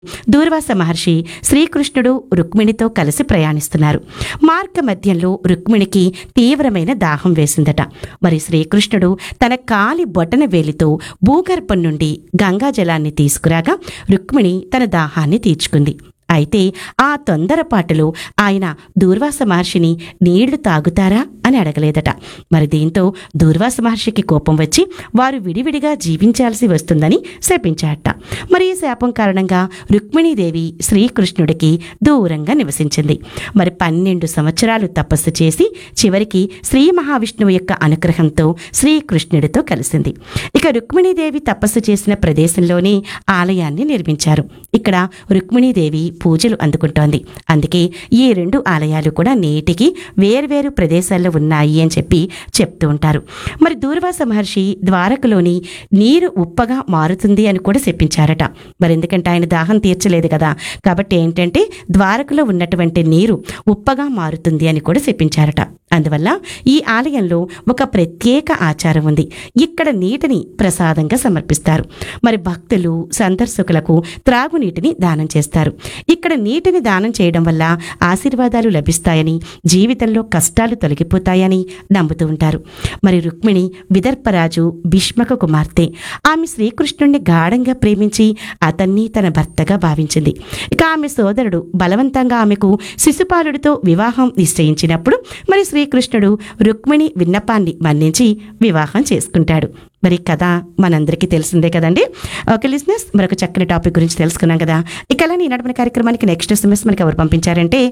దూర్వాస మహర్షి శ్రీకృష్ణుడు రుక్మిణితో కలిసి ప్రయాణిస్తున్నారు మార్గ మధ్యంలో రుక్మిణికి తీవ్రమైన దాహం వేసిందట మరి శ్రీకృష్ణుడు తన కాలి బొటన వేలితో భూగర్భం నుండి గంగా జలాన్ని తీసుకురాగా రుక్మిణి తన దాహాన్ని తీర్చుకుంది అయితే ఆ తొందరపాటులో ఆయన దూర్వాస మహర్షిని నీళ్లు తాగుతారా అని అడగలేదట మరి దీంతో దూర్వాస మహర్షికి కోపం వచ్చి వారు విడివిడిగా జీవించాల్సి వస్తుందని శపించాట మరి ఈ శాపం కారణంగా రుక్మిణీదేవి శ్రీకృష్ణుడికి దూరంగా నివసించింది మరి పన్నెండు సంవత్సరాలు తపస్సు చేసి చివరికి శ్రీ మహావిష్ణువు యొక్క అనుగ్రహంతో శ్రీకృష్ణుడితో కలిసింది ఇక రుక్మిణీదేవి తపస్సు చేసిన ప్రదేశంలోనే ఆలయాన్ని నిర్మించారు ఇక్కడ రుక్మిణీదేవి పూజలు అందుకుంటోంది అందుకే ఈ రెండు ఆలయాలు కూడా నేటికి వేర్వేరు ప్రదేశాల్లో ఉన్నాయి అని చెప్పి చెప్తూ ఉంటారు మరి దూర్వాస మహర్షి ద్వారకలోని నీరు ఉప్పగా మారుతుంది అని కూడా చెప్పించారట మరి ఎందుకంటే ఆయన దాహం తీర్చలేదు కదా కాబట్టి ఏంటంటే ద్వారకలో ఉన్నటువంటి నీరు ఉప్పగా మారుతుంది అని కూడా చెప్పించారట అందువల్ల ఈ ఆలయంలో ఒక ప్రత్యేక ఆచారం ఉంది ఇక్కడ నీటిని ప్రసాదంగా సమర్పిస్తారు మరి భక్తులు సందర్శకులకు త్రాగునీటిని దానం చేస్తారు ఇక్కడ నీటిని దానం చేయడం వల్ల ఆశీర్వాదాలు లభిస్తాయని జీవితంలో కష్టాలు తొలగిపోతాయని నమ్ముతూ ఉంటారు మరి రుక్మిణి విదర్పరాజు భీష్మక కుమార్తె ఆమె శ్రీకృష్ణుణ్ణి గాఢంగా ప్రేమించి అతన్ని తన భర్తగా భావించింది ఇక ఆమె సోదరుడు బలవంతంగా ఆమెకు శిశుపాలుడితో వివాహం నిశ్చయించినప్పుడు మరి శ్రీకృష్ణుడు రుక్మిణి విన్నపాన్ని మన్నించి వివాహం చేసుకుంటాడు మరి కథ మనందరికీ తెలిసిందే కదండి ఓకే లిజినెస్ మరొక చక్కని టాపిక్ గురించి తెలుసుకున్నాం కదా ఇక అలానే ఈనాటి మన కార్యక్రమానికి నెక్స్ట్ ఎస్ఎంఎస్ మనకి ఎవరు పంపించారంటే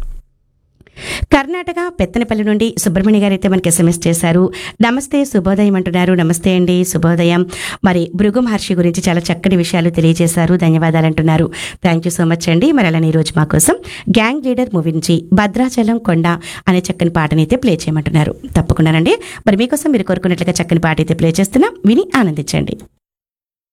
కర్ణాటక పెత్తనపల్లి నుండి సుబ్రహ్మణ్య గారు అయితే మనకి ఎస్ఎంఎస్ చేశారు నమస్తే శుభోదయం అంటున్నారు నమస్తే అండి శుభోదయం మరి భృగు మహర్షి గురించి చాలా చక్కటి విషయాలు తెలియజేశారు ధన్యవాదాలు అంటున్నారు థ్యాంక్ యూ సో మచ్ అండి మరి అలానే ఈరోజు మా కోసం గ్యాంగ్ లీడర్ మూవీ నుంచి భద్రాచలం కొండ అనే చక్కని పాటని అయితే ప్లే చేయమంటున్నారు తప్పకుండానండి మరి మీకోసం మీరు కోరుకున్నట్లుగా చక్కని పాట అయితే ప్లే చేస్తున్నాం విని ఆనందించండి